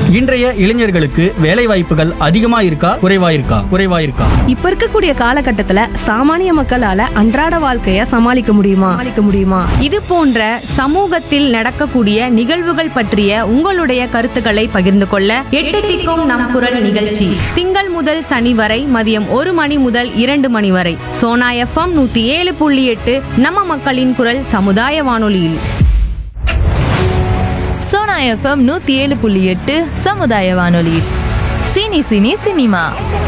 இன்றைய இளைஞர்களுக்கு வேலை வாய்ப்புகள் அதிகமா இருக்கா குறைவா இருக்கா குறைவா இருக்கா இப்ப இருக்கக்கூடிய காலகட்டத்துல சாமானிய மக்களால அன்றாட வாழ்க்கைய சமாளிக்க முடியுமா சமாளிக்க முடியுமா இது போன்ற சமூகத்தில் நடக்கக்கூடிய நிகழ்வுகள் பற்றிய உங்களுடைய கருத்துக்களை பகிர்ந்து கொள்ள எட்டு திக்கும் நம் குரல் நிகழ்ச்சி திங்கள் முதல் சனி வரை மதியம் ஒரு மணி முதல் இரண்டு மணி வரை சோனா எஃப்எம் நூத்தி ஏழு புள்ளி எட்டு நம்ம மக்களின் குரல் சமுதாய வானொலியில் சோனா எஃப்எம் நூத்தி ஏழு புள்ளி எட்டு சமுதாய வானொலி சினி சினி சினிமா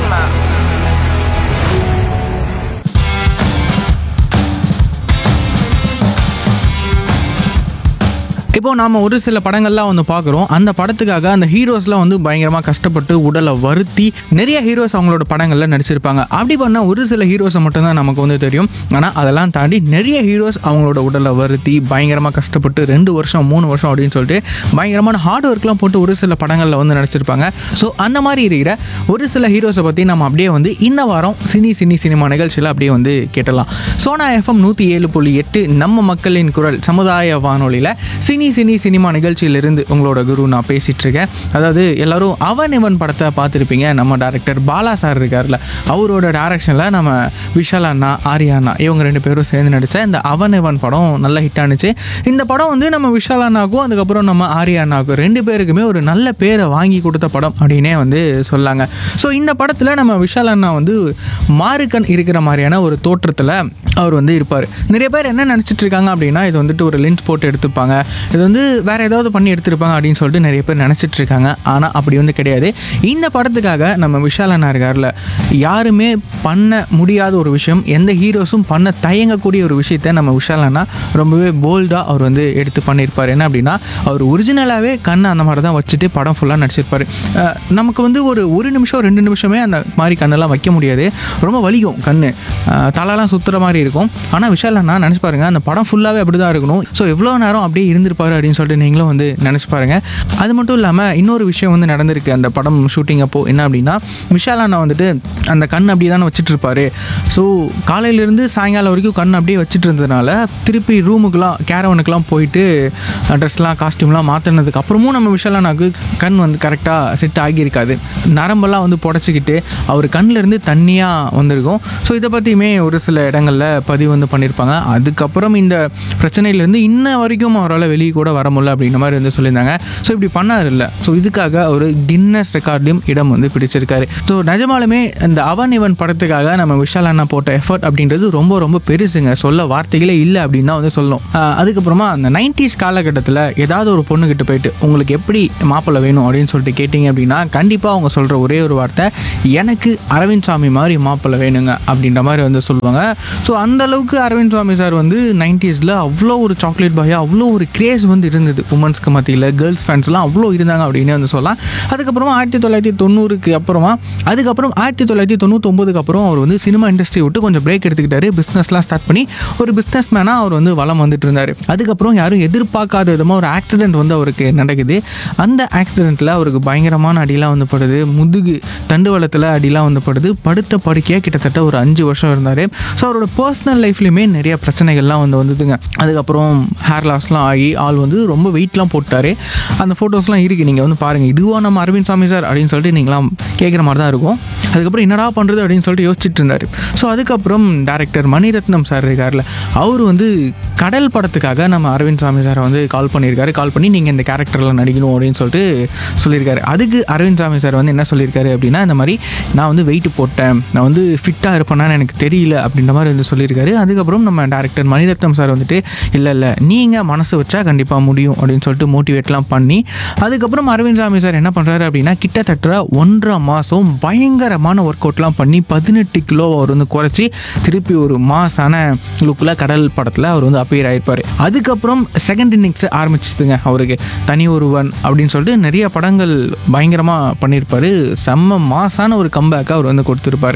இப்போ நாம ஒரு சில படங்கள்லாம் வந்து பார்க்குறோம் அந்த படத்துக்காக அந்த ஹீரோஸ்லாம் வந்து பயங்கரமாக கஷ்டப்பட்டு உடலை வருத்தி நிறைய ஹீரோஸ் அவங்களோட படங்களில் நடிச்சிருப்பாங்க அப்படி பண்ண ஒரு சில ஹீரோஸை மட்டும்தான் நமக்கு வந்து தெரியும் ஆனால் அதெல்லாம் தாண்டி நிறைய ஹீரோஸ் அவங்களோட உடலை வருத்தி பயங்கரமாக கஷ்டப்பட்டு ரெண்டு வருஷம் மூணு வருஷம் அப்படின்னு சொல்லிட்டு பயங்கரமான ஹார்ட் ஒர்க்லாம் போட்டு ஒரு சில படங்களில் வந்து நடிச்சிருப்பாங்க ஸோ அந்த மாதிரி இருக்கிற ஒரு சில ஹீரோஸை பற்றி நம்ம அப்படியே வந்து இந்த வாரம் சினி சினி சினிமா நிகழ்ச்சியில் அப்படியே வந்து கேட்டலாம் சோனா எஃப்எம் நூற்றி ஏழு புள்ளி எட்டு நம்ம மக்களின் குரல் சமுதாய வானொலியில் சினி சினி சினிமா நிகழ்ச்சியிலிருந்து உங்களோட குரு நான் பேசிகிட்டு இருக்கேன் அதாவது எல்லாரும் அவன் இவன் படத்தை பார்த்துருப்பீங்க நம்ம டேரக்டர் பாலா சார் இருக்கார்ல அவரோட டேரக்ஷனில் நம்ம விஷால் அண்ணா ஆர்யா அண்ணா இவங்க ரெண்டு பேரும் சேர்ந்து நடித்த இந்த அவன் இவன் படம் நல்ல ஹிட் ஆனுச்சு இந்த படம் வந்து நம்ம விஷால் அண்ணாக்கும் அதுக்கப்புறம் நம்ம ஆர்யா அண்ணாவுக்கும் ரெண்டு பேருக்குமே ஒரு நல்ல பேரை வாங்கி கொடுத்த படம் அப்படின்னே வந்து சொல்லாங்க ஸோ இந்த படத்தில் நம்ம விஷால் அண்ணா வந்து மாறுக்கண் இருக்கிற மாதிரியான ஒரு தோற்றத்தில் அவர் வந்து இருப்பார் நிறைய பேர் என்ன நினச்சிட்டு இருக்காங்க அப்படின்னா இது வந்துட்டு ஒரு லென்ஸ் போட்டு எடுத்துப்பாங்க இது வந்து வேற ஏதாவது பண்ணி எடுத்திருப்பாங்க அப்படின்னு சொல்லிட்டு நிறைய பேர் நினச்சிட்டு இருக்காங்க ஆனால் அப்படி வந்து கிடையாது இந்த படத்துக்காக நம்ம விஷால் அண்ணா இருக்கார்ல யாருமே பண்ண முடியாத ஒரு விஷயம் எந்த ஹீரோஸும் பண்ண தயங்கக்கூடிய ஒரு விஷயத்த நம்ம விஷால் அண்ணா ரொம்பவே போல்டாக அவர் வந்து எடுத்து பண்ணியிருப்பார் என்ன அப்படின்னா அவர் ஒரிஜினலாகவே கண்ணை அந்த மாதிரி தான் வச்சுட்டு படம் ஃபுல்லாக நடிச்சிருப்பார் அஹ் நமக்கு வந்து ஒரு ஒரு நிமிஷம் ரெண்டு நிமிஷமே அந்த மாதிரி கண்ணெல்லாம் வைக்க முடியாது ரொம்ப வலிக்கும் கண் தலைலாம் சுற்றுற மாதிரி இருக்கும் ஆனால் விஷால் அண்ணா நினச்சி பாருங்க அந்த படம் ஃபுல்லாகவே அப்படி தான் இருக்கணும் ஸோ எவ்வளோ நேரம் அப்படியே இருந்திருப்பாரு அப்படின்னு சொல்லிட்டு நீங்களும் வந்து நினச்சி பாருங்க அது மட்டும் இல்லாமல் இன்னொரு விஷயம் வந்து நடந்திருக்கு அந்த படம் ஷூட்டிங் அப்போ என்ன அப்படின்னா விஷால் அண்ணா வந்துட்டு அந்த கண் அப்படியே தானே வச்சுட்டு இருப்பாரு ஸோ காலையிலேருந்து சாயங்காலம் வரைக்கும் கண் அப்படியே வச்சுட்டு இருந்ததுனால திருப்பி ரூமுக்குலாம் கேரவனுக்குலாம் போயிட்டு ட்ரெஸ்லாம் காஸ்டியூம்லாம் மாற்றினதுக்கு அப்புறமும் நம்ம விஷால் அண்ணாக்கு கண் வந்து கரெக்டாக செட் ஆகியிருக்காது நரம்பெல்லாம் வந்து புடச்சிக்கிட்டு அவர் கண்ணிலேருந்து தண்ணியாக வந்திருக்கும் ஸோ இதை பற்றியுமே ஒரு சில இடங்களில் பதிவு வந்து பண்ணியிருப்பாங்க அதுக்கப்புறம் இந்த பிரச்சனையிலேருந்து இன்ன வரைக்கும் அவரால் வெளியே கூட வர முடியல அப்படின்ற மாதிரி வந்து சொல்லியிருந்தாங்க ஸோ இப்படி பண்ணார் இல்லை ஸோ இதுக்காக ஒரு கின்னஸ் ரெக்கார்ட்லையும் இடம் வந்து பிடிச்சிருக்காரு ஸோ நிஜமாலுமே இந்த அவன் இவன் படத்துக்காக நம்ம விஷால் அண்ணா போட்ட எஃபர்ட் அப்படின்றது ரொம்ப ரொம்ப பெருசுங்க சொல்ல வார்த்தைகளே இல்லை அப்படின்னு தான் வந்து சொல்லணும் ஆஹ் அதுக்கப்புறமா அந்த நைன்டிஸ் காலகட்டத்தில் ஏதாவது ஒரு பொண்ணுக்கிட்ட போயிட்டு உங்களுக்கு எப்படி மாப்பிள்ளை வேணும் அப்படின்னு சொல்லிட்டு கேட்டிங்க அப்படின்னா கண்டிப்பாக அவங்க சொல்கிற ஒரே ஒரு வார்த்தை எனக்கு அரவிந்த் சாமி மாதிரி மாப்பிள்ளை வேணுங்க அப்படின்ற மாதிரி வந்து சொல்லுவாங்க ஸோ அந்த அளவுக்கு அரவிந்த் சாமி சார் வந்து நைன்டிஸில் அவ்வளோ ஒரு சாக்லேட் பாயா அவ்வளோ ஒரு கிரேஸ் வந்து இருந்தது உமன்ஸ்க்கு மத்தியில் கேர்ள்ஸ் ஃபேன்ஸ்லாம் அவ்வளோ இருந்தாங்க அப்படின்னு வந்து சொல்லலாம் அதுக்கப்புறமா ஆயிரத்தி தொள்ளாயிரத்தி தொண்ணூறுக்கு அப்புறமா அதுக்கப்புறம் ஆயிரத்தி தொள்ளாயிரத்தி தொண்ணூத்தொம்பதுக்கு அப்புறம் அவர் வந்து சினிமா இண்டஸ்ட்ரி விட்டு கொஞ்சம் பிரேக் எடுத்துக்கிட்டாரு பிஸ்னஸ்லாம் ஸ்டார்ட் பண்ணி ஒரு பிஸ்னஸ் மேனாக அவர் வந்து வளம் வந்துட்டு இருந்தார் அதுக்கப்புறம் யாரும் எதிர்பார்க்காத விதமாக ஒரு ஆக்சிடென்ட் வந்து அவருக்கு நடக்குது அந்த ஆக்சிடெண்ட்டில் அவருக்கு பயங்கரமான அடியெலாம் வந்து படுது முதுகு தண்டுவளத்தில் அடிலாம் வந்து படுது படுத்த படுக்கையாக கிட்டத்தட்ட ஒரு அஞ்சு வருஷம் இருந்தார் ஸோ அவரோட பர்சனல் லைஃப்லையுமே நிறைய பிரச்சனைகள்லாம் வந்து வந்ததுங்க அதுக்கப்புறம் ஹேர் லாஸ்லாம் ஆகி ஆள் வந்து ரொம்ப வெயிட்லாம் போட்டார் அந்த ஃபோட்டோஸ்லாம் இருக்குது நீங்கள் வந்து பாருங்கள் இதுவா நம்ம அரவிந்த் சாமி சார் அப்படின்னு சொல்லிட்டு நீங்களாம் கேட்குற மாதிரி தான் இருக்கும் அதுக்கப்புறம் என்னடா பண்ணுறது அப்படின்னு சொல்லிட்டு யோசிச்சுட்டு இருந்தார் ஸோ அதுக்கப்புறம் டேரக்டர் மணிரத்னம் சார் இருக்கார்ல அவர் வந்து கடல் படத்துக்காக நம்ம அரவிந்த் சாமி சாரை வந்து கால் பண்ணியிருக்காரு கால் பண்ணி நீங்கள் இந்த கேரக்டரில் நடிக்கணும் அப்படின்னு சொல்லிட்டு சொல்லியிருக்காரு அதுக்கு அரவிந்த் சாமி சார் வந்து என்ன சொல்லியிருக்காரு அப்படின்னா இந்த மாதிரி நான் வந்து வெயிட் போட்டேன் நான் வந்து ஃபிட்டாக இருப்பேனான்னு எனக்கு தெரியல அப்படின்ற மாதிரி வந்து சொல்லியிருக்காரு அதுக்கப்புறம் நம்ம டேரக்டர் மணிரத்னம் சார் வந்துட்டு இல்லை இல்லை நீங்கள் மனசு வச்சா கண்டிப்பாக முடியும் அப்படின்னு சொல்லிட்டு மோட்டிவேட்லாம் பண்ணி அதுக்கப்புறம் அரவிந்த் சாமி சார் என்ன பண்ணுறாரு அப்படின்னா கிட்டத்தட்ட ஒன்றரை மாதம் பயங்கரமான ஒர்க் அவுட்லாம் பண்ணி பதினெட்டு கிலோ அவர் வந்து குறைச்சி திருப்பி ஒரு மாசான லுக்கில் கடல் படத்தில் அவர் வந்து அப்பியர் ஆயிருப்பார் அதுக்கப்புறம் செகண்ட் இன்னிங்ஸ் ஆரம்பிச்சிதுங்க அவருக்கு தனி ஒருவன் அப்படின்னு சொல்லிட்டு நிறைய படங்கள் பயங்கரமாக பண்ணியிருப்பாரு செம்ம மாசான ஒரு கம்பேக்கை அவர் வந்து கொடுத்துருப்பாரு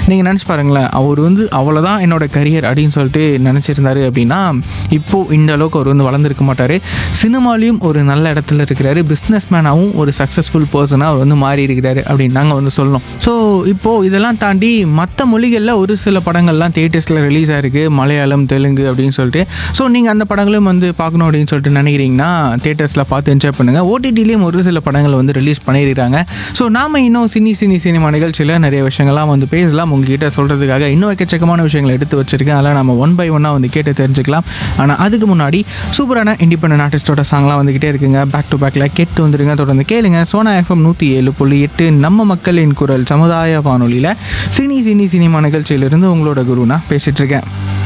நீங்கள் நினச்சி பாருங்களேன் அவர் வந்து அவ்வளோதான் என்னோட கரியர் அப்படின்னு சொல்லிட்டு நினச்சிருந்தாரு அப்படின்னா இப்போது இந்த அளவுக்கு அவர் வந்து வளர்ந்துருக்க மாட்டார் சினிமாலையும் ஒரு நல்ல இடத்துல இருக்கிறாரு பிஸ்னஸ் மேனாகவும் ஒரு சக்ஸஸ்ஃபுல் பர்சனாக அவர் வந்து மாறி இருக்கிறாரு அப்படின்னு நாங்கள் வந்து சொல்லணும் ஸோ இப்போது இதெல்லாம் தாண்டி மற்ற மொழிகளில் ஒரு சில படங்கள்லாம் தியேட்டர்ஸில் ரிலீஸ் ஆயிருக்கு மலையாளம் தெலுங்கு அப்படின்னு சொல்லிட்டு ஸோ நீங்கள் அந்த படங்களும் வந்து பார்க்கணும் அப்படின்னு சொல்லிட்டு நினைக்கிறீங்கன்னா தியேட்டர்ஸில் பார்த்து என்ஜாய் பண்ணுங்கள் ஓடிடிலையும் ஒரு சில படங்கள் வந்து ரிலீஸ் பண்ணியிருக்காங்க ஸோ நாம் இன்னும் சினி சினி சினிமா நிகழ்ச்சியில் நிறைய விஷயங்கள்லாம் வந்து பேசலாம் உங்ககிட்ட சொல்கிறதுக்காக இன்னும் எக்கச்சக்கமான விஷயங்களை எடுத்து வச்சிருக்கேன் அதெல்லாம் நம்ம ஒன் பை ஒன்னாக வந்து கேட்டு தெரிஞ்சுக்கலாம் ஆனால் அதுக்கு முன்னாடி சூப்பரான இண்டிபெண்டன்ட் ஆர்டிஸ்டோட சாங்லாம் வந்துக்கிட்டே இருக்குங்க பேக் டு பேக்கில் கேட்டு வந்துருங்க தொடர்ந்து கேளுங்க சோனா எஃப்எம் நூற்றி ஏழு புள்ளி எட்டு நம்ம மக்களின் குரல் சமுதாய வானொலியில் சினி சினி சினிமா நிகழ்ச்சியிலிருந்து உங்களோட குரு நான் பேசிகிட்டு இருக்கேன்